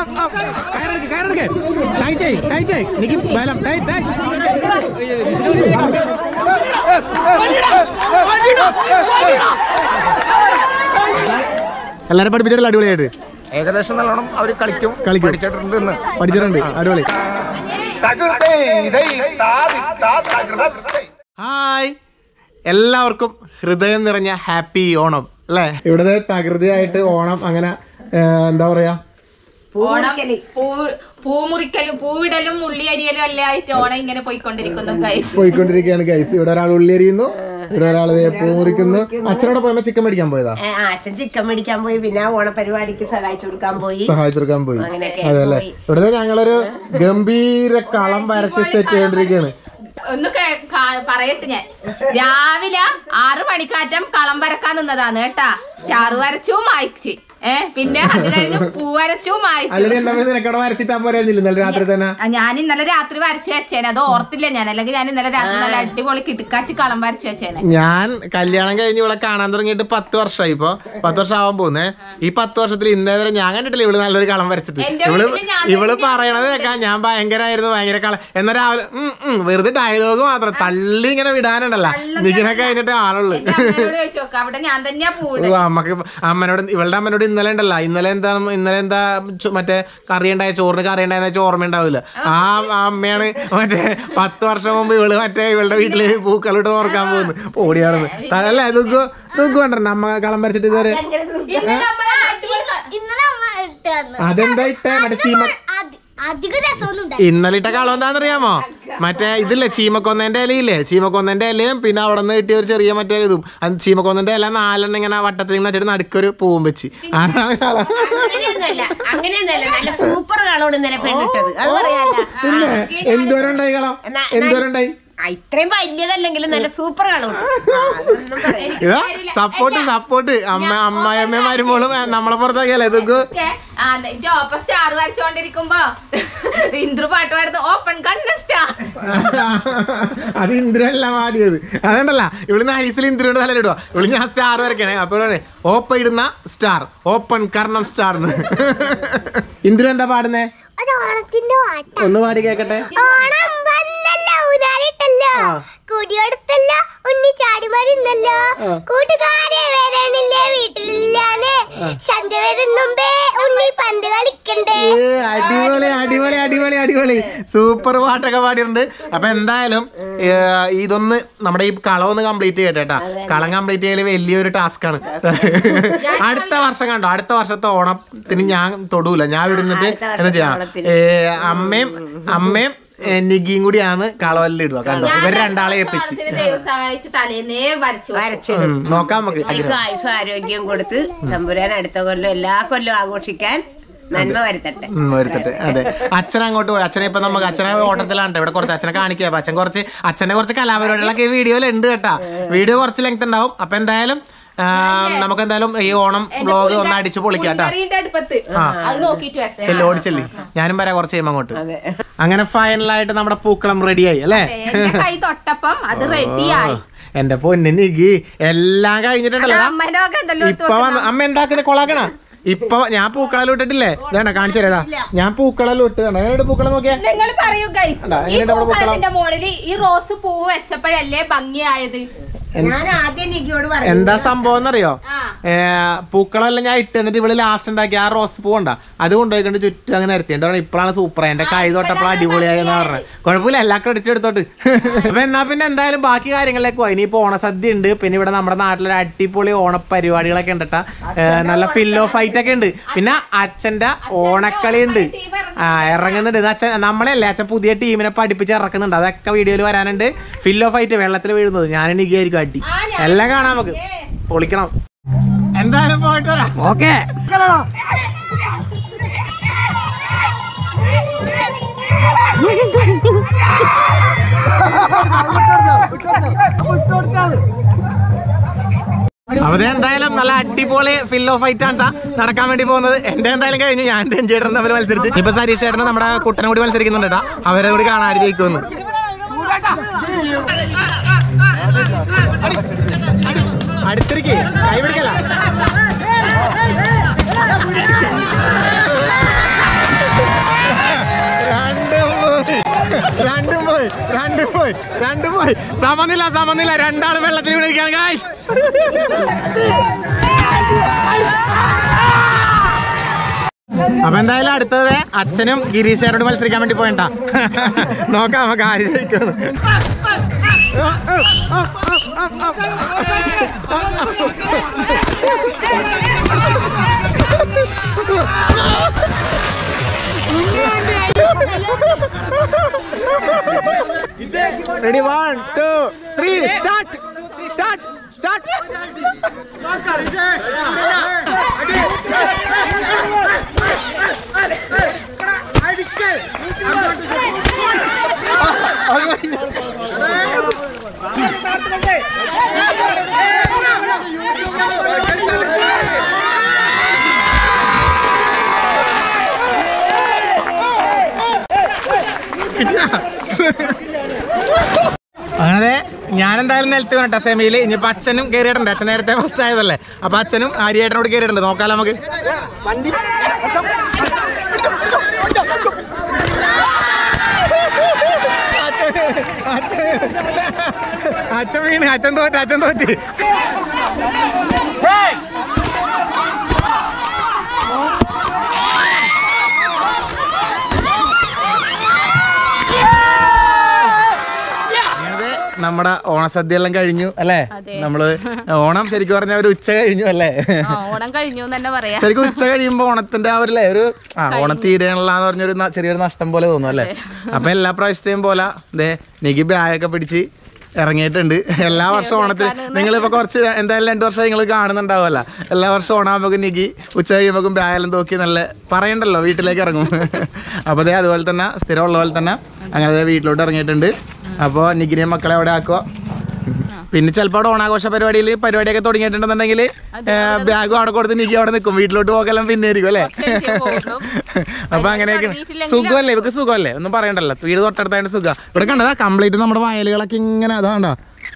കയറെടുക്ക് കയറെടുക്ക് tight tight എനിക്ക് ബലം ടൈറ്റ് ടൈറ്റ് എല്ലാരും പഠിപ്പിച്ചിട്ടില്ല അടിപൊളിയായിട്ട് ഏകദേശം നല്ലോണം അവർ കളിക്കും കളിക്കും. പഠിച്ചിട്ടുണ്ട് ഇന്ന്. പഠിച്ചിട്ടുണ്ട് അടിപൊളി തകൃതേ, ഇതൈ, താതി, താ, തകൃതേ. ഹായ് എല്ലാവർക്കും ഹൃദയം നിറഞ്ഞ ഹാപ്പി ഓണം അല്ലേ ഇവിടുത്തെ തകൃതിയായിട്ട് ഓണം അങ്ങനെ ഏ, എന്താ പറയാ ഓണം പൂ പൂമുറിക്കലും പൂവിടലും ഉള്ളിയരിയലും എല്ലാം ആയിട്ട് ഓണം ഇങ്ങനെ പോയിക്കൊണ്ടിരിക്കുന്നു ഗൈസ് പോയിക്കൊണ്ടിരിക്കുകയാണ് ഗൈസ് ഇവിടെ ഒരാൾ ഉള്ളി എറിയുന്നു ഇവിടെ ഒരാൾ പൂ മുറിക്കുന്നു അച്ഛനോട് പോയപ്പോ ചിക്കൻ മേടിക്കാൻ പോയതാ ഏ, ആ, അച്ഛൻ ചിക്കൻ മേടിക്കാൻ പോയി പിന്നെ ആ ഓണപരിപാടിക്ക് സഹായിച്ചു കൊടുക്കാൻ പോയി സഹായിച്ചെടുക്കാൻ പോയി അങ്ങനെയൊക്കെ അതെ അല്ലേ പോയി. ഇവിടുത്തെ ഞങ്ങളൊരു ഗംഭീര കളം വരച്ച് സെറ്റ് ചെയ്തോണ്ടിരിക്കുകയാണ് ഒന്ന് കേ- കാ- പറയട്ടെ ഞാൻ രാവിലെ ആറ് മണിക്കാറ്റം കളം വരക്കാൻ നിന്നതാണ് കേട്ടാ സ്റ്റാർ വരച്ചു മായ്ച്ച് ഏ പിന്നെ അത് കഴിഞ്ഞ് പൂ വരച്ചു മായ്ച്ചു അല്ലെങ്കിൽ എന്താ പറയുക നിനക്കവിടെ വരച്ചിട്ടാ പോരായിരുന്നില്ല ഇന്നലെ രാത്രി തന്നെ ആ, ഞാൻ ഇന്നലെ രാത്രി വരച്ചു വെച്ചേനെ അത് ഓർത്തില്ല ഞാൻ അല്ലെങ്കിൽ ഞാൻ ഇന്നലെ രാത്രി നല്ല അടിപൊളി കിടക്കാച്ചി കളം വരച്ചു വെച്ചേനെ ഞാൻ കല്യാണം കഴിഞ്ഞ് ഇവളെ കാണാൻ തുടങ്ങിയിട്ട് പത്ത് വർഷമായി ഇപ്പൊ പത്ത് വർഷം ആവാൻ പോകുന്നേ ഈ പത്ത് വർഷത്തിൽ ഇന്നേ വരെ ഞാൻ കണ്ടിട്ടില്ല ഇവള് നല്ലൊരു കളം വരച്ചിട്ട് എന്റെ ഇവള് വീട്ടില് ഞാൻ ഇവള് പറയണത് കേൾക്കാൻ ഞാൻ ഭയങ്കരമായിരുന്നു ഭയങ്കര കളം എന്നാ രാവിലെ ഉം, ഉം, വെറുതെ ഡയലോഗ് മാത്രം തള്ളി ഇങ്ങനെ വിടാനുണ്ടല്ല നിഖിനെ കഴിഞ്ഞിട്ട് ആളുള്ളു എന്റെ അമ്മയോട് ചോദിച്ചു നോക്കാം അവിടെ ഞാൻ തന്നെയാ പൂവിടും ഓ, അമ്മക്ക് അമ്മനോട് ഇവളുടെ അമ്മനോട് ഇന്നലെ ഉണ്ടല്ല ഇന്നലെ എന്താ ഇന്നലെ എന്താ ചോ- മറ്റേ കറി ഉണ്ടായ ചോറിന് കറി ഉണ്ടായെന്ന് വെച്ചാൽ ഓർമ്മ ഉണ്ടാവില്ല ആ ആ അമ്മയാണ് മറ്റേ പത്ത് വർഷം മുമ്പ് ഇവള് മറ്റേ ഇവളുടെ വീട്ടില് പൂക്കളിട്ട് ഓർക്കാൻ പോകുന്നു ഓടിയാണെന്ന് അല്ലേ ദുഃഖു ദുഃഖു കണ്ടോ അമ്മ കളം വരച്ചിട്ട് ഇതുവരെ ഇന്നലെ അമ്മ അടിപൊളി ക- ഇന്നലെ അമ്മ ഇട്ട് തന്നു അതെന്താ ഇട്ടേ മറ്റേ ചീമ അധി- അധികം രസമൊന്നും ഉണ്ടായി ഇന്നലെ ഇട്ട കളം എന്താണെന്നറിയാമോ മറ്റേ ഇതില്ലേ ചീമക്കൊന്നേന്റെ ഇലയില്ലേ ചീമക്കൊന്നേന്റെ ഇലയും പിന്നെ അവിടെ നിന്ന് കിട്ടിയ ഒരു ചെറിയ മറ്റേ ഇതും അത് ചീമക്കൊന്നേന്റെ ഇല നാലെണ്ണം ഇങ്ങനെ വട്ടത്തിൽ ഇങ്ങനെ വെച്ചിട്ട് നടുക്കൊരു പൂവും വെച്ച് അതാണ് കളം അങ്ങനെയൊന്നല്ല അങ്ങനെയൊന്നല്ല നല്ല സൂപ്പർ കളോട് ഇന്നലെ പെണ്ണിട്ടത് അത് പറയാല്ല പിന്നെ എന്തോരം ഉണ്ടായി കളം എന്നാ- എന്തോരം ഉണ്ടായി ആ, ഇത്രയും വലിയതല്ലെങ്കിലും നല്ല സൂപ്പർ കളോട് അതൊന്നും പറയണ്ട ഇതാ സപ്പോർട്ട് സപ്പോർട്ട് അമ്മ അമ്മായിയമ്മ വരുമ്പോഴും നമ്മളെ പുറത്താക്കിയല്ലേ ഇതൊക്കെ ഒക്കെ, ആ, ഇത് ഓപ്പൺ സ്റ്റാർ വരച്ചോണ്ടിരിക്കുമ്പോ ഇന്ദ്രു പാട്ട് പാടുന്നു ഓപ്പൺ കണ്ണ സ്റ്റാർ അത് ഇന്ദ്രല്ല പാടിയത് അതുകൊണ്ടല്ല ഇവിടുന്ന് ഐസിൽ ഇന്ദ്രയുടെ തല ഇടുക ഇവിടെ ഞാൻ സ്റ്റാർ വരയ്ക്കണേ അപ്പോൾ ഓപ്പൺ ഇടുന്ന സ്റ്റാർ ഓപ്പൺ കർണം സ്റ്റാർ ഇന്ദ്രു എന്താ പാടുന്നേ ഒരു ഓണത്തിന്റെ പാട്ട ഒന്ന് പാടി കേക്കട്ടെ ഓണം വന്നല്ല ഊരാലിട്ടല്ലോ കുടിയെടുത്തല്ല ഉണ്ണി ചാടി മരുന്നല്ലോ കൂട്ടുകാരെ വരണില്ലേ വീട്ടിലില്ലാന്ന് സന്ധ്യ വരുന്ന മുമ്പേ ഉണ്ണി പന്ത് കളിക്കണ്ടേ ഏ, അടിപൊളി അടിപൊളി അടിപൊളി അടിപൊളി സൂപ്പർ പാട്ടൊക്കെ പാടിയിട്ടുണ്ട് അപ്പൊ എന്തായാലും ഏ, ഇതൊന്ന് നമ്മുടെ ഈ കളം ഒന്ന് കംപ്ലീറ്റ് ചെയ്യട്ടെ കേട്ടാ കളം കംപ്ലീറ്റ് ചെയ്യല് വലിയൊരു ടാസ്ക് ആണ് അടുത്ത വർഷം കണ്ടോ അടുത്ത വർഷത്തെ ഓണത്തിന് ഞാൻ തൊടൂല ഞാൻ വിടുന്നിട്ട് എന്താ ചെയ്യാ ഏ, അമ്മയും അമ്മയും ഏ, നിഗിയും കൂടിയാണ് കളവല്ലിൽ ഇടുക കണ്ടോ ഇവർ രണ്ടാളെ ഏൽപ്പിച്ച് ദൈവം സഹായിച്ച് തലേന്നേ വരച്ചു വരച്ചത് ഉം, നോക്കാം നമുക്ക് എനിക്ക് ആയുസും ആരോഗ്യം കൊടുത്ത് തമ്പുരാൻ അടുത്ത കൊല്ലം എല്ലാ കൊല്ലം ആഘോഷിക്കാൻ നന്മ വരുത്തട്ടെ ഉം, വരുത്തട്ടെ അതെ അച്ഛൻ അങ്ങോട്ട് പോയി അച്ഛനെ ഇപ്പൊ നമുക്ക് അച്ഛനെ ഓട്ടത്തിലാണ് ട്ടോ. ഇവിടെ കുറച്ച് അച്ഛനെ കാണിക്കുക അപ്പൊ അച്ഛൻ കുറച്ച് അച്ഛന്റെ കുറച്ച് കലാപരിപാടികളൊക്കെ വീഡിയോയിൽ ഉണ്ട് കേട്ടാ വീഡിയോ കുറച്ച് ലെങ്ത് ഉണ്ടാവും അപ്പൊ എന്തായാലും ആ, നമുക്ക് എന്തായാലും ഈ ഓണം വ്ലോഗ് ഒന്ന് അടിച്ചു പൊളിക്കാം കേട്ടാ പുളിങ്കറിന്റെ അടുപ്പത്ത് അത് നോക്കിട്ട് വരട്ടെ ചെല്ലി ഓടിച്ചെല്ലി ഞാനും വരാം കുറച്ച് കഴിയുമ്പോൾ അങ്ങോട്ട് അതെ അങ്ങനെ ഫൈനലായിട്ട് നമ്മുടെ പൂക്കളം റെഡിയായി അല്ലേ എന്റെ കൈ തൊട്ടപ്പം അത് റെഡിയായി എന്റെ പൊന്നിക്ക് എല്ലാം കഴിഞ്ഞിട്ടുണ്ടല്ലോ ദാ. അമ്മേന്റെ ഒക്കെ എന്തെല്ലോ എടുത്ത് ഇപ്പൊ വന്ന് അമ്മ എന്താക്കുന്ന കൊളാക്കണ ഇപ്പൊ ഞാൻ പൂക്കളെല്ലാം ഇട്ടിട്ടില്ലേ ഇതാണ് കാണിച്ചു തരാ ഞാൻ പൂക്കളെല്ലാം ഇട്ട് കണ്ടോ എങ്ങനെയുണ്ട് പൂക്കളം നോക്കിയാ നിങ്ങൾ പറയൂ ഗൈസ് അല്ല, ഈ എങ്ങനെയുണ്ട് അവിടെ പൂക്കളത്തിന്റെ മുകളിൽ ഈ റോസ് പൂവ് വെച്ചപ്പോഴല്ലേ ഭംഗിയായത് ഞാൻ ആദ്യം നിക്കിയോട് പറഞ്ഞു എന്താ സംഭവം എന്നറിയോ ആ ഏ, പൂക്കളെല്ലാം ഞാൻ ഇട്ട് എന്നിട്ട് ഇവള് ലാസ്റ്റ് ഉണ്ടാക്കി ആ റോസ് പൂവുണ്ട അത് കൊണ്ടുപോയിക്കൊണ്ട് ചുറ്റും അങ്ങനെ നിരത്തിയിട്ട് ഇപ്പോഴാണ് സൂപ്പർ എന്റെ കൈ തൊട്ടപ്പോൾ അടിപൊളിയായെന്ന് പറഞ്ഞത് കുഴപ്പമില്ല എല്ലാ ക്രെഡിറ്റ് എടുത്തോട്ട് അപ്പൊ എന്നാ പിന്നെ എന്തായാലും ബാക്കി കാര്യങ്ങളിലേക്ക് പോയി ഇനിയിപ്പോ ഓണസദ്യ ഉണ്ട് പിന്നെ ഇവിടെ നമ്മുടെ നാട്ടിലൊരു അടിപൊളി ഓണപരിപാടികളൊക്കെ ഉണ്ട് ട്ടാ. ഏ, നല്ല ഫില്ലോ ഫൈറ്റ് ഒക്കെ ഉണ്ട് പിന്നെ അച്ഛന്റെ ഓണക്കളി ഉണ്ട് ആ ഇറങ്ങുന്നുണ്ട് ഇത് അച്ഛൻ നമ്മളല്ലേ അച്ഛൻ പുതിയ ടീമിനെ പഠിപ്പിച്ച് ഇറക്കുന്നുണ്ട് അതൊക്കെ വീഡിയോയിൽ വരാനുണ്ട് ഫില്ലോ ഫൈറ്റ് വെള്ളത്തിൽ വീഴുന്നത് ഞാൻ നിഗായിരിക്കും അടി എല്ലാം കാണാം നമുക്ക് പൊളിക്കണം എന്തായാലും പോയിട്ട് വരാം ഓക്കെ അവരെ എന്തായാലും നല്ല അടിപൊളി ഫില്ലോ ഫൈറ്റ് ആണ് ട്ടാ നടക്കാൻ വേണ്ടി പോകുന്നത് എന്റെ എന്തായാലും കഴിഞ്ഞു ഞാൻ രഞ്ജേട്ടൻ തമ്മിൽ മത്സരിച്ച് ഇപ്പൊ സരീഷ് ചേട്ടൻ നമ്മുടെ കുട്ടനെ കൂടി മത്സരിക്കുന്നുണ്ട് ട്ടാ അവരെ കൂടി കാണാൻ ആര് ജയിക്കുമെന്ന് അടുത്തിരിക്ക് കൈ പിടിക്കല പോയി രണ്ടും പോയി സമനില സമനില രണ്ടാളും വെള്ളത്തിൽ വീണിരിക്കുകയാണ് ഗായ്സ് അപ്പൊ എന്തായാലും അടുത്തത് അച്ഛനും ഗിരീശേരോട് മത്സരിക്കാൻ വേണ്ടി പോയണ്ട നോക്കാം നമുക്ക് ആര് ജയിക്കുന്നു ready one two three start start start അങ്ങനെ ഞാൻ എന്തായാലും നിലത്ത് വേണ്ട സെമിയിൽ ഇനിയിപ്പോ അച്ഛനും കയറിയിട്ടുണ്ട് അച്ഛൻ നേരത്തെ ഫസ്റ്റ് ആയതല്ലേ അപ്പൊ അച്ഛനും ആര്യേട്ടനോട് കയറിയിട്ടുണ്ട് നോക്കാലോ നമുക്ക് അച്ഛൻ- അച്ഛൻ- അച്ഛൻ വീണ് അച്ഛൻ തോറ്റ് അച്ഛൻ തോറ്റ് അതെ നമ്മുടെ ഓണസദ്യ എല്ലാം കഴിഞ്ഞു അല്ലേ അതെ. നമ്മള് ഓണം ശരിക്കും പറഞ്ഞ ഒരു ഉച്ച കഴിഞ്ഞു അല്ലേ ആ, ഓണം കഴിഞ്ഞു എന്ന് തന്നെ പറയാം ശരിക്കും ഉച്ച കഴിയുമ്പോ ഓണത്തിന്റെ ആ ഒരു ല്ലേ, ഒരു ആ ഓണം തീരെയുള്ള എന്ന് പറഞ്ഞൊരു ന- ചെറിയൊരു നഷ്ടം പോലെ തോന്നും അല്ലേ അപ്പൊ എല്ലാ പ്രാവശ്യത്തെയും പോലെ ദേ നിക്ക് ബാഗൊക്കെ പിടിച്ച് ഇറങ്ങിയിട്ടുണ്ട് എല്ലാ വർഷവും ഓണത്തിന് നിങ്ങളിപ്പോ കുറച്ച് ര- എന്തായാലും രണ്ടു വർഷം നിങ്ങൾ കാണുന്നുണ്ടാവുമല്ല എല്ലാ വർഷവും ഓണാകുമ്പോൾ നിക്ക് ഉച്ച കഴിയുമ്പോൾ ബാഗെല്ലാം തൂക്കി നല്ല പറയണ്ടല്ലോ വീട്ടിലേക്ക് ഇറങ്ങും അപ്പോൾ അതേ അതുപോലെ തന്നെ സ്ഥിരമുള്ള പോലെ തന്നെ അങ്ങനെ ദേ വീട്ടിലോട്ട് ഇറങ്ങിയിട്ടുണ്ട് അപ്പോൾ നിക്കിനെയും മക്കളെ അവിടെ ആക്കുക പിന്നെ ചിലപ്പോൾ അവിടെ ഓണാഘോഷ പരിപാടിയിൽ പരിപാടിയൊക്കെ തുടങ്ങിയിട്ടുണ്ടെന്നുണ്ടെങ്കിൽ ബാഗും അവിടെ കൊടുത്ത് നിക്കി അവിടെ നിൽക്കും വീട്ടിലോട്ട് പോകെല്ലാം പിന്നെ ആയിരിക്കും അല്ലേ കുറച്ച് പോകുള്ളൂ. അപ്പൊ അങ്ങനെയൊക്കെ തുടങ്ങിയിട്ടില്ലെങ്കിലും സുഖമല്ലേ ഇവക്ക് സുഖമല്ലേ ഒന്നും പറയണ്ടല്ലോ വീട് തൊട്ടടുത്തായിട്ട് സുഖം ഇവിടെ കണ്ടതാ കംപ്ലീറ്റ് നമ്മുടെ വയലുകളൊക്കെ ഇങ്ങനെ അതാണ്ടാ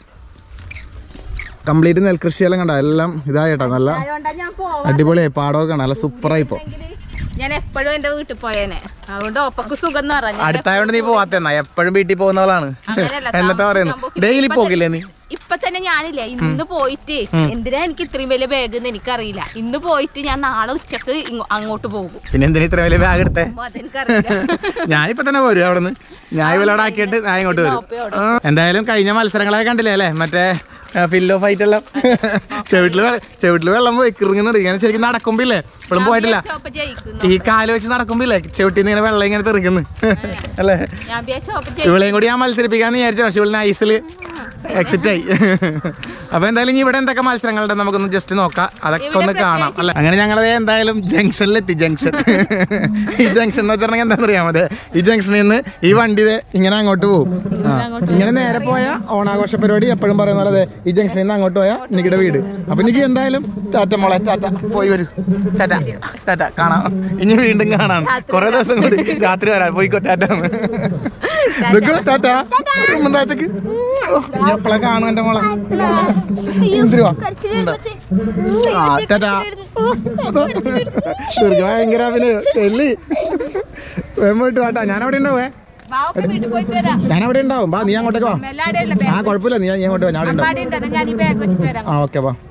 കംപ്ലീറ്റ് നെൽകൃഷിയെല്ലാം കണ്ട എല്ലാം ഇതായിട്ടാ നല്ല അതുകൊണ്ടാ ഞാൻ പോവാ അടിപൊളിയായി പാടമൊക്കെ കാണാം നല്ല സൂപ്പറായി ഇപ്പൊ ഞാൻ എപ്പോഴും എന്റെ വീട്ടിൽ പോയേനെ അതുകൊണ്ട് ഒപ്പക്ക് സുഖം എന്ന് പറഞ്ഞു അടുത്തായോണ്ട് നീ പോവാത്തെന്നാ എപ്പോഴും വീട്ടിൽ പോകുന്നവളാണ് അങ്ങനെയല്ല, എന്നത്തെ പറയുന്നു താമസിക്കാൻ പോക്ക്. ഡെയിലി ഇപ്പൊ പോകില്ലേ നീ ഇപ്പൊ തന്നെ ഞാനില്ലേ ഇന്ന് പോയിട്ട് എന്തിനാ എനിക്ക് ഇത്രയും വലിയ ബാഗ് എന്ന് എനിക്കറിയില്ല ഇന്ന് പോയിട്ട് ഞാൻ നാളെ ഉച്ചക്ക് ഇങ്ങോ- അങ്ങോട്ട് പോകും പിന്നെ എന്തിനാ ഇത്ര വലിയ ബാഗ് എടുത്തേ അപ്പൊ അതെനിക്കറിയില്ല ഞാനിപ്പോ തന്നെ വരും അവിടുന്ന് ഞാൻ ഇവലോടെ ആക്കിയിട്ട് ഞാൻ ഇങ്ങോട്ട് വരും ഓപ്പയോടെ. ആ. എന്തായാലും കഴിഞ്ഞ മത്സരങ്ങളൊക്കെ കണ്ടില്ലേ അല്ലേ മറ്റേ ഫില്ലോ ഫൈറ്റ് എല്ലാം ചെവിട്ടില് വെ- ചെവിട്ടില് വെള്ളം പോയി കിറങ്ങുന്നുണ്ട് ഇങ്ങനെ ശരിക്കും നടക്കുമ്പില്ലേ ഇപ്പോഴും പോയിട്ടില്ല ചോപ്പ ജയിക്കുന്നു ഈ കാല് വെച്ച് നടക്കുമ്പില്ലേ ചെവിട്ടിൽ നിന്ന് ഇങ്ങനെ വെള്ളം ഇങ്ങനെ തെറിക്കുന്നു അല്ലേ ഞാൻ ചോപ്പ ജയിക്കും ഇവളെയും കൂടി ഞാൻ മത്സരിപ്പിക്കാന്ന് വിചാരിച്ചു പക്ഷെ ഇവളിന് ഐസിൽ എക്സിറ്റ് ആയി അപ്പൊ എന്തായാലും ഇനി ഇവിടെ എന്തൊക്കെ മത്സരങ്ങളുണ്ട് നമുക്കൊന്ന് ജസ്റ്റ് നോക്കാം അതൊക്കെ ഒന്ന് കാണാം അല്ലെ അങ്ങനെ ഞങ്ങളത് എന്തായാലും ജംഗ്ഷനിലെത്തി ജംഗ്ഷൻ ഈ ജംഗ്ഷൻ എന്ന് വെച്ചിട്ടുണ്ടെങ്കിൽ എന്താണെന്ന് അറിയാം മതി ഈ ജംഗ്ഷനിൽ നിന്ന് ഈ വണ്ടി ദേ ഇങ്ങനെ അങ്ങോട്ട് പോകും ആ. ഇങ്ങനെ നേരെ പോയ ഓണാഘോഷ പരിപാടി എപ്പോഴും പറയുന്ന പോലെ ദേ ഈ ജംഗ്ഷനിൽ നിന്ന് അങ്ങോട്ട് പോയാൽ നിങ്ങളുടെ വീട് അപ്പൊ എനിക്ക് എന്തായാലും ടാറ്റ മോളെ ടാറ്റ പോയി വരൂ ടാറ്റ ടാറ്റ കാണാം ഇനി വീണ്ടും കാണാം കുറെ ദിവസം കൂടി രാത്രി വരാം പോയിക്കോ ടാറ്റ ഇതൊക്കെ ടാറ്റ ഉമ്മന്താച്ചക്ക് ഇനി എപ്പോഴാ കാണും എന്റെ മോളെ എന്തിരുവാ ആ ടാറ്റ ദീർഘ ഭയങ്കര അഭിനയം ചെല്ലി വേഗം പോയിട്ട് വാട്ടാ ഞാൻ അവിടെ ഉണ്ടാവേ ബാവക്ക് വീട്ടിൽ പോയിട്ട് വരാം ഞാൻ അവിടെ ഉണ്ടാവും ബാ നീ അങ്ങോട്ടേക്ക് വാ മെല്ലാടെയുള്ള ആ കുഴപ്പമില്ല നീ നീ അങ്ങോട്ട് വാ ഞാൻ അവിടെ ഉണ്ടാവും ബാഗ് ഉണ്ട് ഞാൻ ഈ ബാഗ് വെച്ചിട്ട് വരാം ആ ഓക്കെ വാ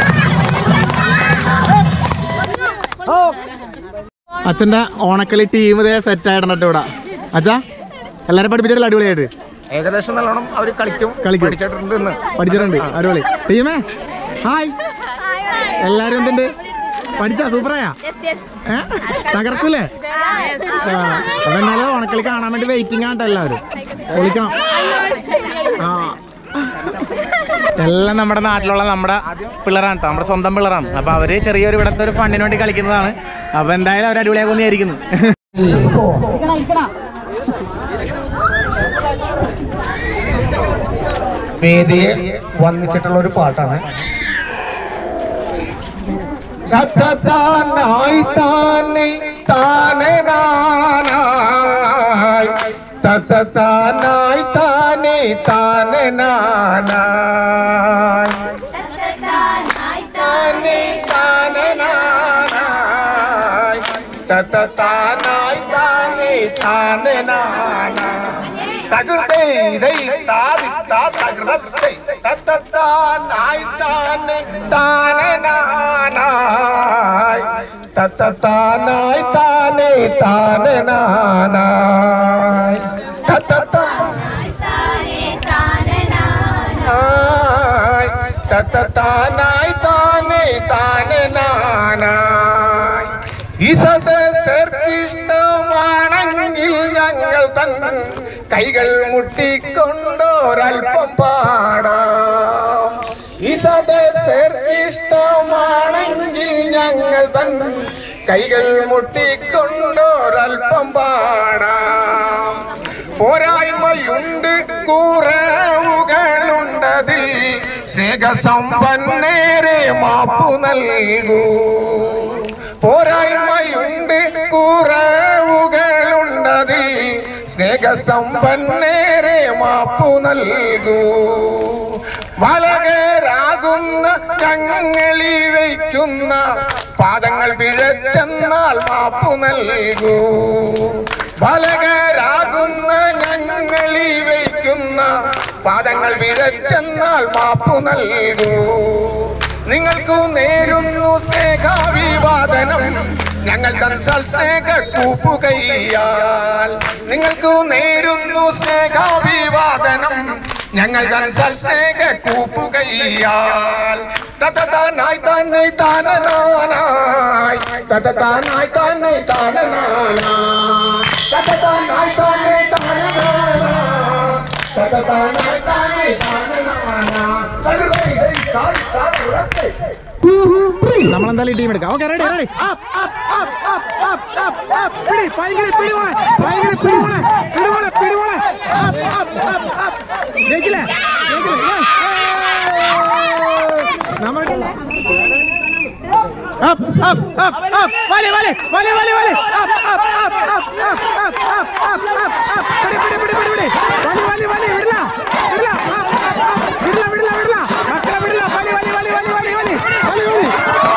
അച്ഛന്റെ ഓണക്കളി ടീം ഇതേ സെറ്റ് ആയിട്ടുണ്ട് ഇവിടെ അച്ഛാ എല്ലാരും പഠിപ്പിച്ചിട്ടില്ല അടിപൊളിയായിട്ട് ഏകദേശം നല്ലോണം അവർ കളിക്കും കളിക്കും. പഠിച്ചിട്ടുണ്ട് ഇന്ന് പഠിച്ചിട്ടുണ്ട് അടിപൊളി ടീമേ ഹായ് എല്ലാരും എന്തുണ്ട് പഠിച്ചാ സൂപ്പറായാ ഏ? തകർക്കൂലേ ആ, അപ്പൊ എന്നാലും ഓണക്കളി കാണാൻ വേണ്ടി വെയിറ്റിംഗ് ആട്ടോ എല്ലാവരും വിളിക്കണം ആ എല്ലാം നമ്മുടെ നാട്ടിലുള്ള നമ്മുടെ പിള്ളേരാണ് കേട്ടോ നമ്മുടെ സ്വന്തം പിള്ളേരാണ് അപ്പൊ അവര് ചെറിയൊരു ഇവിടത്തെ ഒരു ഫണ്ടിന് വേണ്ടി കളിക്കുന്നതാണ് അപ്പൊ എന്തായാലും അവർ അടിപൊളിയാകുന്ന വിചാരിക്കുന്നു വേദിയെ വന്നിച്ചിട്ടുള്ള ഒരു പാട്ടാണ് തത്തതാനായ് താനെ താനെ നാനായ് തത്തതാനായ് താനെ താനെ നാനായ് താനെ താനെ നാനായ് തത്തതാനായ് താനെ താനെ നാനായ് തകൃതേ ഇതൈ താതി താ തകൃതത്തൈ തത്തത്താനായി താനെ താനനാനായി തത്തത്താനായി താനെ താനനാനായി തത്തത്താനായി തത്തത്താനായി താനെ താനനാനായി ഈ സദസ്സർക്കിഷ്ടമാണെങ്കിൽ ഞങ്ങൾ തൻ കൈകൾ മുട്ടിക്കൊണ്ടോരൽപ്പം പാടാം ഈ സദസ്സർക്കിഷ്ടമാണെങ്കിൽ ഞങ്ങൾ തൻ കൈകൾ മുട്ടിക്കൊണ്ടോരൽപ്പം പാടാം പോരായ്മയുണ്ട് കുറവുകളുണ്ടതിൽ സ്നേഹസമ്പന്നേരെ മാപ്പു നൽകൂ പോരായ്മയുണ്ട് കുറവുകളുണ്ടതിൽ സ്നേഹസമ്പന്നേരെ മാപ്പു നൽകൂ വലകരാകുന്ന ഞങ്ങളി വയ്ക്കുന്ന പാദങ്ങൾ പിഴച്ചെന്നാൽ മാപ്പു നൽകൂ വലകരാകുന്ന ഞങ്ങളി വയ്ക്കുന്ന പാദങ്ങൾ പിഴച്ചെന്നാൽ മാപ്പു നൽകൂ നിങ്ങൾക്കു നേരുന്നു സ്നേഹാഭിവാദനം ഞങ്ങൾ തൻസാൽ സ്നേഹ കൂപ്പുകയ്യാൽ നിങ്ങൾക്കു നേരുന്നു സ്നേഹാഭിവാദനം ഞങ്ങൾ തൻസാൽ സ്നേഹ കൂപ്പുകയ്യാൽ തതതാനായി തന്നെ താനനാനായി തതതാനായി തന്നെ താനനാനായി തതതാനായി തന്നെ താനനാനായി തതതാനായി തന്നെ താനനാനായി തകൃതൈ താഴ് താഴ് ഉറക്കെ നമ്മളെന്തായാലും ടീം എടുക്കാം ഓക്കെ റെഡി റെഡി പിടി പൈങ്കിളി പിടി മോളെ പൈങ്കിളി പിടി മോളെ പിടി മോളെ പിടി മോളെ ജയിച്ചില്ലേ ജയിച്ചില്ലേ നമ്മൾ up, up, up, up, വലി, വലി, വലി, വലി, വലി, up, up, up, up, up, up, up, up, up, up, പിടി, പിടി, പിടി, പിടി, പിടി, വലി, വലി, വലി, വിടില്ല, വിടില്ല, up, up, up, വിടില്ല, വിടില്ല, വിടില്ല, മക്കളെ വിടില്ല, വലി, വലി, വലി, വലി, വലി, വലി, വലി, വലി.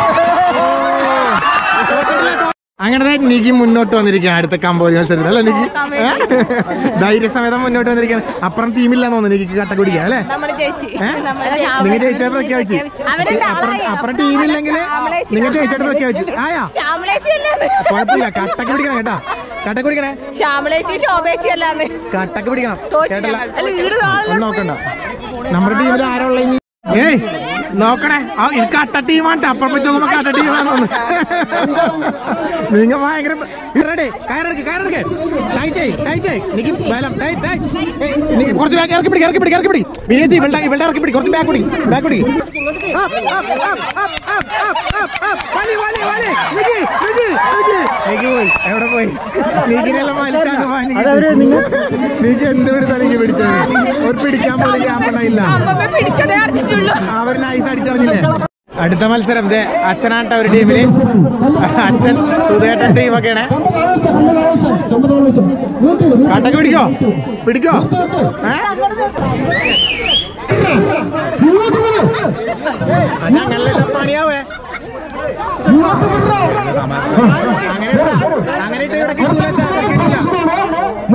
അങ്ങനെ നികി മുന്നോട്ട് വന്നിരിക്കുകയാണ് അടുത്ത കമ്പോളി മത്സരത്തിൽ അല്ലേ നികി ധൈര്യസമേതം മുന്നോട്ട് വന്നിരിക്കുകയാണ് അപ്പുറം ടീമില്ലാന്ന് തോന്നുന്നു നികിക്ക് കട്ട കുടിക്കാൻ അല്ലേ നമ്മള് ചേച്ചി നിങ്ങൾ ജയിച്ചാൽ പ്രഖ്യാപിച്ചു അപ്പുറം അപ്പുറം ടീമില്ലെങ്കിൽ നിങ്ങൾ ജയിച്ചായിട്ട് പ്രഖ്യാപിച്ചു ആയാ ശ്യാമളേച്ചി അല്ലാന്ന് കുഴപ്പമില്ല കട്ടക്ക് പിടിക്കണം കേട്ടാ കട്ടക്ക് പിടിക്കണേ ശ്യാമളേച്ചി ശോഭേച്ചി അല്ലാന്ന് കട്ടക്ക് പിടിക്കണം തോറ്റു കേട്ടല്ല ഞങ്ങൾ. അല്ല, ഈട് നാളെ ഒന്നും നോക്കണ്ട നമ്മുടെ ടീമിൽ ആരാ ഉള്ള ഇനി ഏയ് നോക്കണേ ആ ഇത് കട്ട ടീമാണ് അപ്പുറം വെച്ച് നോക്കുമ്പോ കട്ട ടീമാണെന്ന് നിങ്ങൾ ഭയങ്കര റെഡി കയറെടുക്ക് കയറെടുക്ക് ടൈറ്റ് ടൈറ്റ് എനിക്ക് ബലം ടൈറ്റ് ടൈറ്റ് കുറച്ച് ബാക്ക് ഇറക്കി പിടി ഇറക്കി പിടി ഇറക്കി പിടി വിജയിച്ച് ഇവളുടെ ഇവളുടെ ഇറക്കി പിടി കുറച്ച് ബാക്ക് പിടി ബാക്ക് പിടി Up, up, up, up, up, up, up, up. വലി, വലി, വലി. നിക്ക്, നിക്ക്, നിക്ക്. നിക്ക് പോയി എവിടെ പോയി നീക്കിനെല്ലാം വലിച്ചാണ് നീക്ക് എന്ത് പിടിച്ചാ നീക്ക് പിടിച്ചത് ഒരു പിടിക്കാൻ പോലും ക്യാമ്പ് ഉണ്ടായില്ല അമ്മമ്മ പിടിച്ചതേ അറിഞ്ഞിട്ടുള്ളൂ അവർ നൈസ് അടിച്ചറിഞ്ഞില്ലേ അടുത്ത മത്സരം ദേ അച്ഛനാട്ട ഒരു ടീമില് അച്ഛൻ സുധേട്ടൻ ടീമൊക്കെയാണ് കട്ടക്ക് പിടിക്കോ പിടിക്കോ ഏ? അത് ഞങ്ങളുടെ പണിയാവേ അങ്ങനെ ഇട്ടാ- അങ്ങനെ ഇട്ട് ഇവിടെ കിട്ടൂല ചാ, കിട്ടില്ല.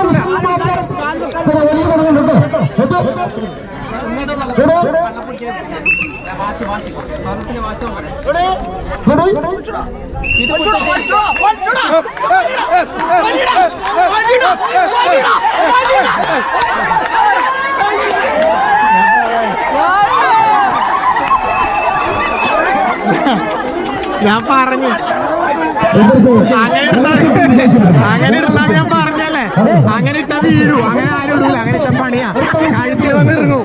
ഞാൻ പറഞ്ഞു അങ്ങനെ ഇടുന്ന- അങ്ങനെ ഇടുന്ന ഞാൻ പറഞ്ഞല്ലേ അങ്ങനെ ഇട്ട വീഴൂ അങ്ങനെ ആരും ഇടൂല അങ്ങനെ ഇട്ട പണിയാ കഴുത്തിൽ വന്ന് ഇറങ്ങൂ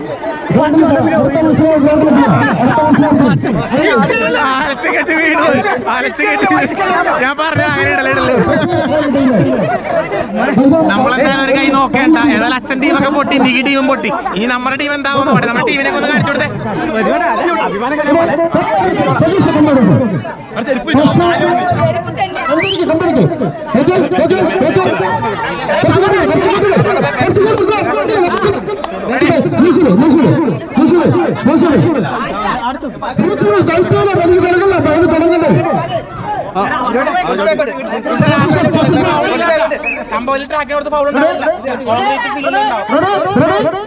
അലച്ച് കെട്ടി വീണു അലച്ച് കെട്ടി വീണു. ഞാൻ പറഞ്ഞ അങ്ങനെ ഇടല ഇടല് നമ്മളെന്തായാലും ഒരു കൈ നോക്കേണ്ട ഏതായാലും അച്ഛൻ ടീമൊക്കെ പൊട്ടി നികി ടീമും പൊട്ടി ഇനി നമ്മുടെ ടീം എന്താവും നോക്കട്ടെ നമ്മുടെ ടീമിനെ ഒന്ന് കാണിച്ചു കൊടുത്തേ കമ്പോലിൽ ട്രാക്കിന് കൊടുത്ത് ഫൗൾ ഉണ്ടാവില്ല കോൺക്രീറ്റ് ഫീൽ ഉണ്ടാവും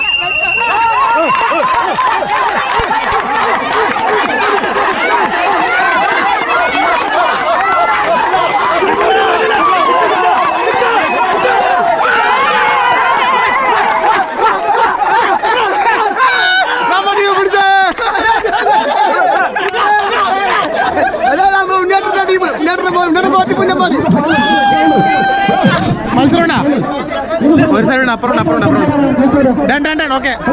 മത്സരം ഉണ്ടാ ഒരു സൈഡ് ഉണ്ട് അപ്പുറം ഉണ്ട് അപ്പുറം ഉണ്ട് അപ്പുറം ഉണ്ട് ഡൺ ഡൺ ഡൺ ഓക്കെ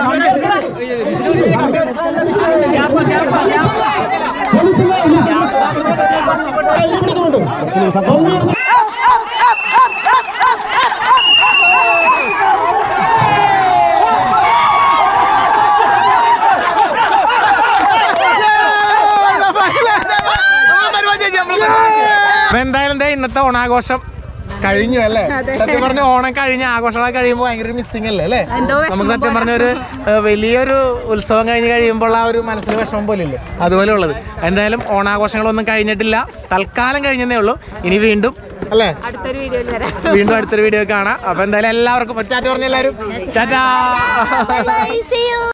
അപ്പൊ എന്തായാലും ദേ ഇന്നത്തെ ഓണാഘോഷം കഴിഞ്ഞു അല്ലേ സത്യം പറഞ്ഞ ഓണം കഴിഞ്ഞ ആഘോഷങ്ങളൊക്കെ കഴിയുമ്പോൾ ഭയങ്കര മിസ്സിംഗ് അല്ലേ അല്ലേ എന്തോ വിഷമം നമുക്ക് സത്യം പറഞ്ഞ ഒരു ഏഹ്, വലിയൊരു ഉത്സവം കഴിഞ്ഞ് കഴിയുമ്പോൾ ആ ഒരു മനസ്സിൽ വിഷമം പോലെ ഇല്ലേ അതുപോലെ ഉള്ളത് എന്തായാലും ഓണാഘോഷങ്ങളൊന്നും കഴിഞ്ഞിട്ടില്ല തൽക്കാലം കഴിഞ്ഞതേ ഉള്ളൂ ഇനി വീണ്ടും അല്ലേ അടുത്തൊരു വീഡിയോയിൽ വരാം വീണ്ടും അടുത്തൊരു വീഡിയോ കാണാം അപ്പൊ എന്തായാലും എല്ലാവർക്കും ടാറ്റ പറഞ്ഞ എല്ലാവരും ടാറ്റാ